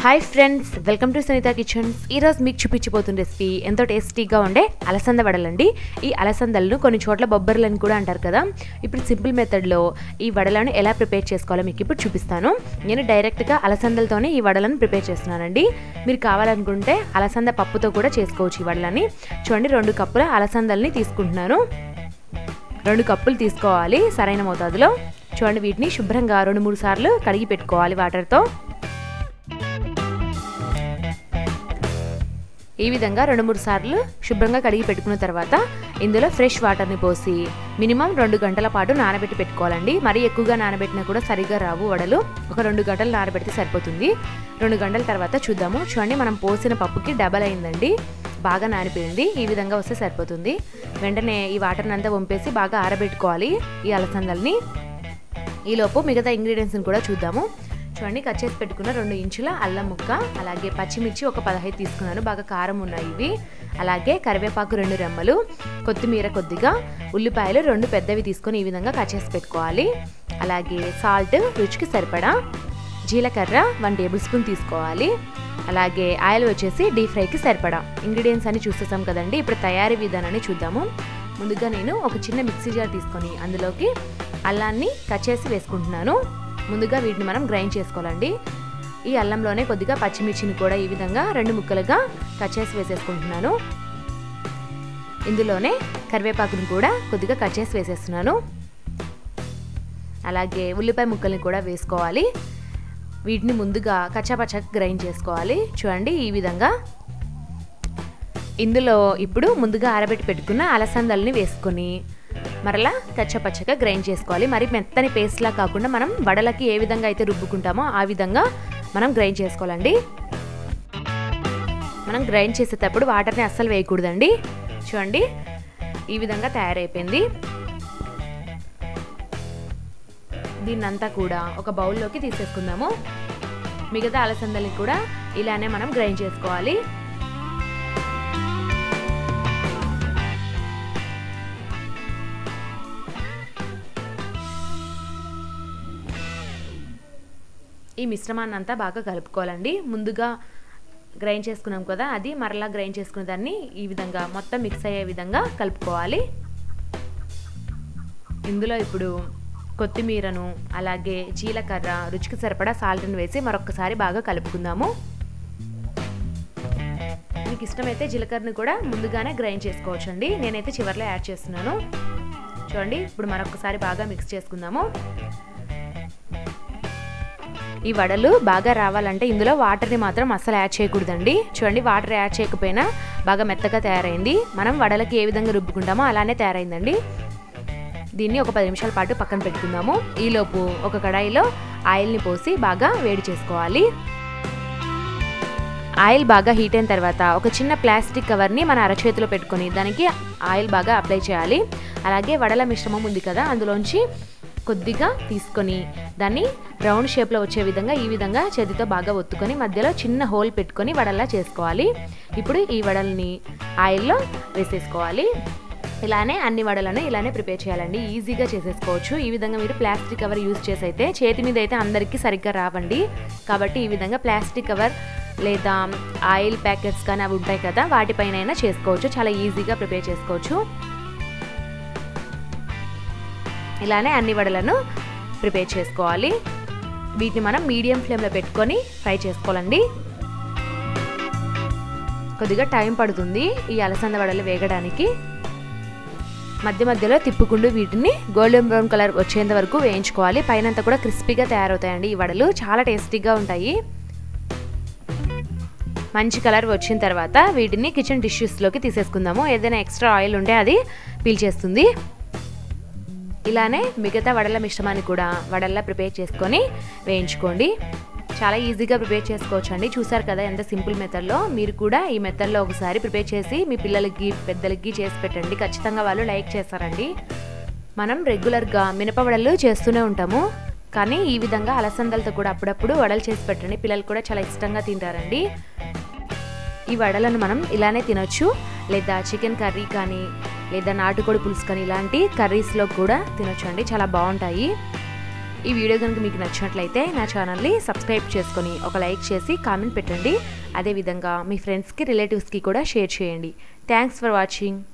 hi friends welcome to Sunitha kitchens ఈరోజు మీకు చూపించబోతున్న recipe ఎంతో టేస్టీగా ఉండే అలసంద వడలండి ఈ అలసందలను కొన్ని చోట్ల బొబ్బర్లని కూడా అంటారు కదా ఇప్పుడు సింపుల్ మెథడ్లో ఈ వడలను ఎలా ప్రిపేర్ చేసుకోవాలో మీకు ఇప్పుడు చూపిస్తాను నేను డైరెక్ట్గా అలసందలతోనే ఈ వడలను ప్రిపేర్ చేస్తున్నానండి మీరు కావాలనుకుంటే అలసంద పప్పుతో కూడా చేసుకోవచ్చు ఈ వడలని చూడండి రెండు కప్పుల అలసందల్ని తీసుకుంటున్నాను రెండు కప్పులు తీసుకోవాలి సరైన మోతాదులో చూడండి వీటిని శుభ్రంగా రెండు మూడు సార్లు కడిగి పెట్టుకోవాలి వాటర్తో ఈ విధంగా రెండు మూడు సార్లు శుభ్రంగా కడిగి పెట్టుకున్న తర్వాత ఇందులో ఫ్రెష్ వాటర్ని పోసి మినిమం రెండు గంటల పాటు నానబెట్టి పెట్టుకోవాలండి మరీ ఎక్కువగా నానబెట్టినా కూడా సరిగా రావు వడలు ఒక రెండు గంటలు నానబెడితే సరిపోతుంది రెండు గంటల తర్వాత చూద్దాము చూడండి మనం పోసిన పప్పుకి డబల్ అయిందండి బాగా నానిపోయింది ఈ విధంగా వస్తే సరిపోతుంది వెంటనే ఈ వాటర్ని అంతా వంపేసి బాగా ఆరబెట్టుకోవాలి ఈ అలసందల్ని ఈలోపు మిగతా ఇంగ్రీడియంట్స్ని కూడా చూద్దాము చూడండి కట్ చేసి పెట్టుకున్న రెండు ఇంచుల అల్లం ముక్క అలాగే పచ్చిమిర్చి ఒక పదహైదు తీసుకున్నాను బాగా కారం ఉన్నాయి ఇవి అలాగే కరివేపాకు రెండు రెమ్మలు కొత్తిమీర కొద్దిగా ఉల్లిపాయలు రెండు పెద్దవి తీసుకొని ఈ విధంగా కట్ చేసి పెట్టుకోవాలి అలాగే సాల్ట్ రుచికి సరిపడా జీలకర్ర వన్ టేబుల్ స్పూన్ తీసుకోవాలి అలాగే ఆయిల్ వచ్చేసి డీప్ ఫ్రైకి సరిపడా ఇంగ్రీడియంట్స్ అన్ని చూసేసాం కదండి ఇప్పుడు తయారీ విధానాన్ని చూద్దాము ముందుగా నేను ఒక చిన్న మిక్సీ జార్ తీసుకొని అందులోకి అల్లాన్ని కట్ చేసి వేసుకుంటున్నాను ముందుగా వీటిని మనం గ్రైండ్ చేసుకోవాలండి ఈ అల్లంలోనే కొద్దిగా పచ్చిమిర్చిని కూడా ఈ విధంగా రెండు ముక్కలుగా కట్ చేసి వేసేసుకుంటున్నాను ఇందులోనే కరివేపాకుని కూడా కొద్దిగా కట్ చేసి వేసేస్తున్నాను అలాగే ఉల్లిపాయ ముక్కల్ని కూడా వేసుకోవాలి వీటిని ముందుగా కచ్చాపచ్చగా గ్రైండ్ చేసుకోవాలి చూడండి ఈ విధంగా ఇందులో ఇప్పుడు ముందుగా ఆరబెట్టి పెట్టుకున్న అలసందల్ని వేసుకొని మరలా కచ్చపచ్చగా గ్రైండ్ చేసుకోవాలి మరి మెత్తని పేస్ట్లా కాకుండా మనం వడలకి ఏ విధంగా అయితే రుబ్బుకుంటామో ఆ విధంగా మనం గ్రైండ్ చేసుకోవాలండి మనం గ్రైండ్ చేసేటప్పుడు వాటర్ని అస్సలు వేయకూడదండి చూడండి ఈ విధంగా తయారైపోయింది దీన్నంతా కూడా ఒక బౌల్లోకి తీసేసుకుందాము మిగతా అలసందల్ని కూడా ఇలానే మనం గ్రైండ్ చేసుకోవాలి ఈ మిశ్రమాన్ని అంతా బాగా కలుపుకోవాలండి ముందుగా గ్రైండ్ చేసుకున్నాం కదా అది మరలా గ్రైండ్ చేసుకున్న దాన్ని ఈ విధంగా మొత్తం మిక్స్ అయ్యే విధంగా కలుపుకోవాలి ఇందులో ఇప్పుడు కొత్తిమీరను అలాగే జీలకర్ర రుచికి సరిపడా సాల్ట్ని వేసి మరొకసారి బాగా కలుపుకుందాము మీకు ఇష్టమైతే జీలకర్రని కూడా ముందుగానే గ్రైండ్ చేసుకోవచ్చండి నేనైతే చివరిలో యాడ్ చేస్తున్నాను చూడండి ఇప్పుడు మరొకసారి బాగా మిక్స్ చేసుకుందాము ఈ వడలు బాగా రావాలంటే ఇందులో వాటర్ని మాత్రం అస్సలు యాడ్ చేయకూడదండి చూడండి వాటర్ యాడ్ చేయకపోయినా బాగా మెత్తగా తయారైంది మనం వడలకి ఏ విధంగా రుబ్బుకుంటామో అలానే తయారైందండి దీన్ని ఒక పది నిమిషాల పాటు పక్కన పెట్టుకుందాము ఈలోపు ఒక కడాయిలో ఆయిల్ని పోసి బాగా వేడి చేసుకోవాలి ఆయిల్ బాగా హీట్ అయిన తర్వాత ఒక చిన్న ప్లాస్టిక్ కవర్ని మన అరచేతిలో పెట్టుకొని దానికి ఆయిల్ బాగా అప్లై చేయాలి అలాగే వడల మిశ్రమం ఉంది కదా అందులోంచి కొద్దిగా తీసుకొని దాన్ని రౌండ్ షేప్లో వచ్చే విధంగా ఈ విధంగా చేతితో బాగా ఒత్తుకొని మధ్యలో చిన్న హోల్ పెట్టుకొని వడల్లా చేసుకోవాలి ఇప్పుడు ఈ వడల్ని ఆయిల్లో వేసేసుకోవాలి ఇలానే అన్ని వడలను ఇలానే ప్రిపేర్ చేయాలండి ఈజీగా చేసేసుకోవచ్చు ఈ విధంగా మీరు ప్లాస్టిక్ కవర్ యూజ్ చేసి అయితే చేతి మీద అయితే అందరికీ సరిగ్గా రావండి కాబట్టి ఈ విధంగా ప్లాస్టిక్ కవర్ లేదా ఆయిల్ ప్యాకెట్స్ కానీ అవి ఉంటాయి కదా వాటిపైన చేసుకోవచ్చు చాలా ఈజీగా ప్రిపేర్ చేసుకోవచ్చు ఇలానే అన్ని వడలను ప్రిపేర్ చేసుకోవాలి వీటిని మనం మీడియం ఫ్లేమ్లో పెట్టుకొని ఫ్రై చేసుకోవాలండి కొద్దిగా టైం పడుతుంది ఈ అలసంద వడలు వేగడానికి మధ్య మధ్యలో తిప్పుకుంటూ వీటిని గోల్డెన్ బ్రౌన్ కలర్ వచ్చేంత వరకు వేయించుకోవాలి పైనంతా కూడా క్రిస్పీగా తయారవుతాయండి ఈ వడలు చాలా టేస్టీగా ఉంటాయి మంచి కలర్ వచ్చిన తర్వాత వీటిని కిచెన్ డిష్యూస్లోకి తీసేసుకుందాము ఏదైనా ఎక్స్ట్రా ఆయిల్ ఉంటే అది పీల్చేస్తుంది ఇలానే మిగతా వడల మిశ్రమాన్ని కూడా వడల్లా ప్రిపేర్ చేసుకొని వేయించుకోండి చాలా ఈజీగా ప్రిపేర్ చేసుకోవచ్చు అండి చూసారు కదా ఎంత సింపుల్ మెథడ్లో మీరు కూడా ఈ మెథడ్లో ఒకసారి ప్రిపేర్ చేసి మీ పిల్లలకి పెద్దలకి చేసి పెట్టండి ఖచ్చితంగా వాళ్ళు లైక్ చేస్తారండి మనం రెగ్యులర్గా మినపవడలు చేస్తూనే ఉంటాము కానీ ఈ విధంగా అలసందలతో కూడా అప్పుడప్పుడు వడలు చేసి పెట్టండి పిల్లలు కూడా చాలా ఇష్టంగా తింటారండి ఈ వడలను మనం ఇలానే తినొచ్చు లేదా చికెన్ కర్రీ కానీ లేదా నాటుకోడి పులుసు కానీ ఇలాంటి కర్రీస్లో కూడా తినొచ్చు అండి చాలా బాగుంటాయి ఈ వీడియో కనుక మీకు నచ్చినట్లయితే నా ఛానల్ని సబ్స్క్రైబ్ చేసుకొని ఒక లైక్ చేసి కామెంట్ పెట్టండి అదేవిధంగా మీ ఫ్రెండ్స్కి రిలేటివ్స్కి కూడా షేర్ చేయండి థ్యాంక్స్ ఫర్ వాచింగ్